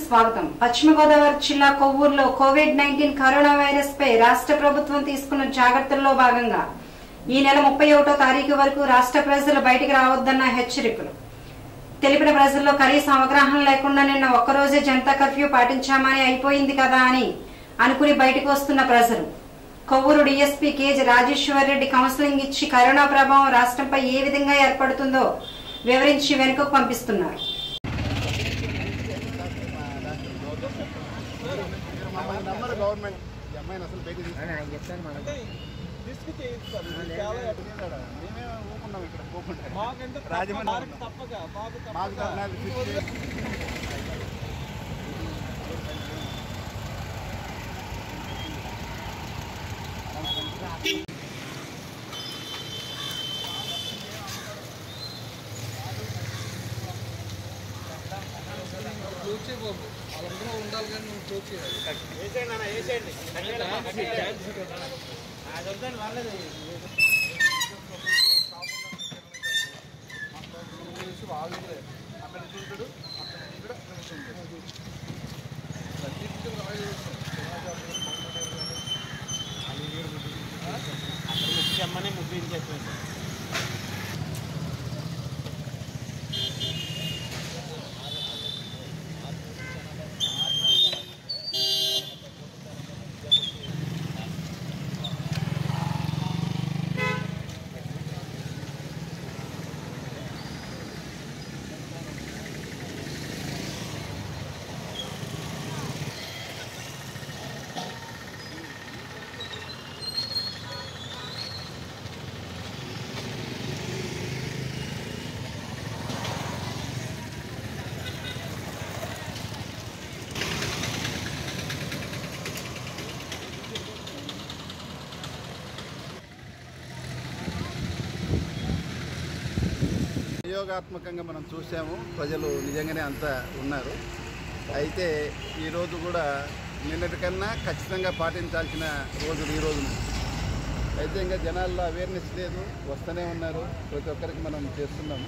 స్వాగతం పశ్చిమ గోదావరి జిల్లా కొవ్వూరులో కోవిడ్ నైన్టీన్ కరోనా వైరస్ పై రాష్ట్ర ప్రభుత్వం తీసుకున్న జాగ్రత్తల్లో భాగంగా ఈ నెల ముప్పై ఒకటో తారీఖు వరకు రాష్ట్ర ప్రజలు బయటికి రావద్దన్న హెచ్చరికలు తెలిపిన ప్రజల్లో కనీసం అవగాహన లేకుండా నిన్న ఒక్కరోజే జనతా కర్ఫ్యూ పాటించామని అయిపోయింది కదా అని అనుకుని బయటకు వస్తున్న ప్రజలు Kovvur DSP KG Rajeshwar Reddy counselling ఇచ్చి కరోనా ప్రభావం రాష్ట్రంపై ఏ విధంగా ఏర్పడుతుందో వివరించి వెనుకకు పంపిస్తున్నారు మమ్మల్ని నమ్మరు గవర్నమెంట్ ఈ అమ్మాయిని అసలు బయట చెప్తాను మనం రిస్క్ చేయిస్తారు ఇది చాలా మేమే ఊరుకున్నాం ఇక్కడ పోకుండా మాకెందుకు రాజమండ్రి మాకు తప్పక మాకు మాకు తప్పక నాకు ఫిఫ్టీ డేస్ చూచి బాబు వాళ్ళందరూ ఉండాలి కానీ నువ్వు చూచి ప్రయోగాత్మకంగా మనం చూసాము ప్రజలు నిజంగానే అంత ఉన్నారు అయితే ఈరోజు కూడా నిన్నటి కన్నా ఖచ్చితంగా పాటించాల్సిన రోజులు ఈ రోజున అయితే ఇంకా జనాల్లో అవేర్నెస్ లేదు వస్తూనే ఉన్నారు ప్రతి ఒక్కరికి మనం చేస్తున్నాము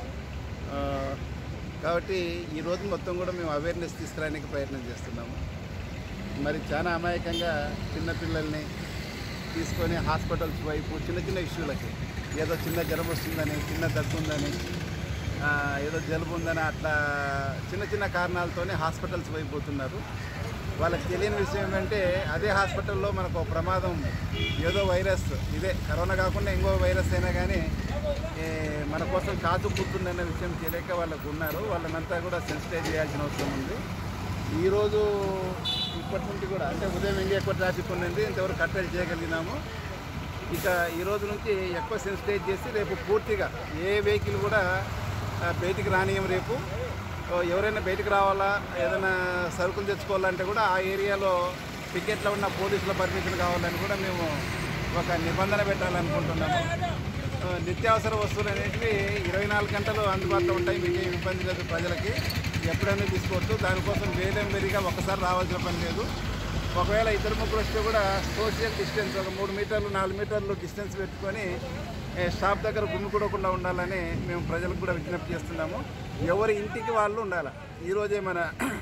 ఆ, కాబట్టి ఈ రోజు మొత్తం కూడా మేము అవేర్నెస్ తీసుకురావడానికి ప్రయత్నం చేస్తున్నాము మరి చాలా అమాయకంగా చిన్నపిల్లల్ని తీసుకొని హాస్పిటల్స్ వైపు చిన్న చిన్న ఇష్యూలకి ఏదో చిన్న జ్వరం వస్తుందని చిన్న దగ్గు ఉందని ఆ, ఏదో జలుబు ఉందని అట్లా చిన్న చిన్న కారణాలతోనే హాస్పిటల్స్ వైపు పోతున్నారు వాళ్ళకి తెలియని విషయం ఏంటంటే అదే హాస్పిటల్లో మనకు ఒక ప్రమాదం ఏదో వైరస్ ఇదే కరోనా కాకుండా ఇంకో వైరస్ అయినా కానీ ఏ, మన కోసం కాచు కూర్చుందన్న విషయం తెలియక వాళ్ళకు ఉన్నారు వాళ్ళనంతా కూడా సెన్సిటైజ్ చేయాల్సిన అవసరం ఉంది ఈరోజు ఇప్పటి నుండి కూడా అంటే ఉదయం ఇంకా ఎక్కువ ట్రాఫిక్ ఉండింది ఇంతవరకు కట్టడి చేయగలిగినాము ఇక ఈ రోజు నుంచి ఎక్కువ సెన్సిటైజ్ చేసి రేపు పూర్తిగా ఏ వెహికల్ కూడా ఆ, బయటికి రానియం రేపు ఓ, ఎవరైనా బయటికి రావాలా ఏదైనా సరుకులు తెచ్చుకోవాలంటే కూడా ఆ ఏరియాలో టికెట్లో ఉన్న పోలీసుల పర్మిషన్ కావాలని కూడా మేము ఒక నిబంధన పెట్టాలనుకుంటున్నాము ఆ, నిత్యావసర వస్తువులు అనేటివి ఇరవై నాలుగు గంటలు అందుబాటులో ఉంటాయి మీకు ఏం ఇబ్బంది లేదు ప్రజలకి ఎప్పుడైనా తీసుకోవచ్చు దానికోసం వేలం వెరిగా ఒకసారి రావాల్సిన పని లేదు ఒకవేళ ఇద్దరు ముగ్గురు వస్తే కూడా సోషల్ డిస్టెన్స్ ఒక మూడు మీటర్లు నాలుగు మీటర్లు డిస్టెన్స్ పెట్టుకొని ఏ, స్టాప్ దగ్గర గుమ్మికూడకుండా ఉండాలని మేము ప్రజలకు కూడా విజ్ఞప్తి చేస్తున్నాము ఎవరి ఇంటికి వాళ్ళు ఉండాలి ఈరోజే మన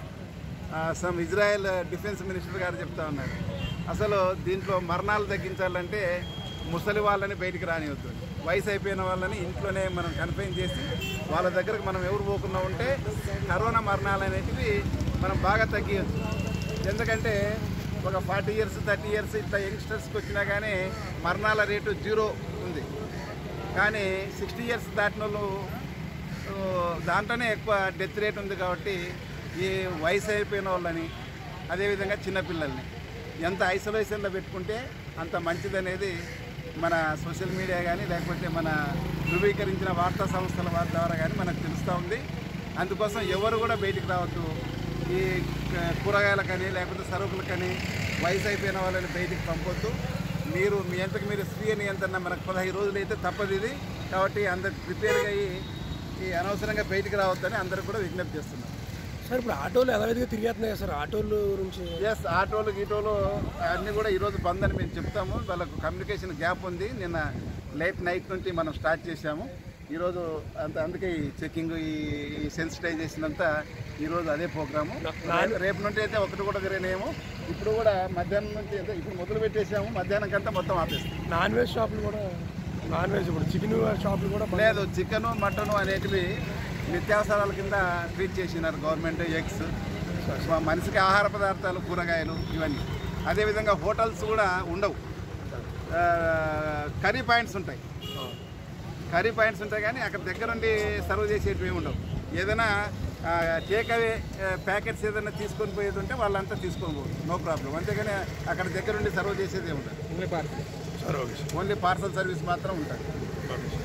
ఆ, సమ్ ఇజ్రాయెల్ డిఫెన్స్ మినిస్టర్ గారు చెప్తా ఉన్నారు అసలు దీంట్లో మరణాలు తగ్గించాలంటే ముసలి వాళ్ళని బయటికి రానివద్దు వయసు అయిపోయిన వాళ్ళని ఇంట్లోనే మనం కన్ఫైన్ చేసి వాళ్ళ దగ్గరకు మనం ఎవరు పోకుండా ఉంటే కరోనా మరణాలు అనేటివి మనం బాగా తగ్గించచ్చు ఎందుకంటే ఒక ఫార్టీ ఇయర్స్ థర్టీ ఇయర్స్ ఇట్లా యంగ్స్టర్స్కి వచ్చినా కానీ మరణాల రేటు జీరో ఉంది కానీ సిక్స్టీ ఇయర్స్ దాటిన వాళ్ళు ఆ, దాంట్లోనే ఎక్కువ డెత్ రేట్ ఉంది కాబట్టి ఈ వయసు అయిపోయిన వాళ్ళని అదేవిధంగా చిన్నపిల్లల్ని ఎంత ఐసోలేషన్లో పెట్టుకుంటే అంత మంచిదనేది మన సోషల్ మీడియా కానీ లేకపోతే మన ధృవీకరించిన వార్తా సంస్థల వారి ద్వారా కానీ మనకు తెలుస్తూ ఉంది అందుకోసం ఎవరు కూడా బయటికి రావద్దు ఈ క- కూరగాయలకని లేకపోతే సరుకులకని వయసు అయిపోయిన వాళ్ళని బయటికి పంపొద్దు మీరు మీ అంతకు మీరు స్వీయ నియంత్రణ మనకు పదహైదు రోజులు అయితే తప్పదు ఇది కాబట్టి అందరు ప్రిపేర్గా అయ్యి ఈ అనవసరంగా బయటికి రావద్దని అందరికి కూడా విజ్ఞప్తి చేస్తున్నాం సార్ ఇప్పుడు ఆటోలు యథావిధిగా తిరిగేస్తున్నాయి సార్ ఆటోల గురించి ఎస్ ఆటోలు గీటోలు అన్నీ కూడా ఈరోజు బంద్ అని మేము చెప్తాము వాళ్ళకు కమ్యూనికేషన్ గ్యాప్ ఉంది నిన్న లేట్ నైట్ నుంచి మనం స్టార్ట్ చేశాము ఈరోజు అంత అందుకే ఈ చెకింగ్ ఈ ఈ సెన్సిటైజేషన్ అంతా ఈరోజు అదే ప్రోగ్రాము రేపు- రేపు నుండి అయితే ఒకటి కూడా తిరగనేమో ఇప్పుడు కూడా మధ్యాహ్నం నుంచి అంటే ఇప్పుడు మొదలు పెట్టేసాము మధ్యాహ్నం కంతా మొత్తం ఆపేస్తాం నాన్ వెజ్ షాపులు కూడా నాన్ వెజ్ ఇప్పుడు చికెన్ షాపులు కూడా బంద్. లేదు చికెను మటను అనేటివి నిత్యావసరాల కింద ట్రీట్ చేసినారు గవర్నమెంట్ ఎగ్స్ మనిషికి ఆహార పదార్థాలు కూరగాయలు ఇవన్నీ అదేవిధంగా హోటల్స్ కూడా ఉండవు ఆ, కర్రీ పాయింట్స్ ఉంటాయి కర్రీ పాయింట్స్ ఉంటాయి కానీ అక్కడ దగ్గరుండి సర్వ్ చేసేటివి ఏమి ఉండవు ఏదైనా టేక్ అవే ప్యాకెట్స్ ఏదైనా తీసుకొని పోయేది ఉంటే వాళ్ళంతా తీసుకొని పోదు నో ప్రాబ్లం అంతేగాని అక్కడ దగ్గరుండి సర్వ్ చేసేది ఏమి ఉండదు సరే okay sir only parcel service మాత్రం ఉంటుంది ఓకే సార్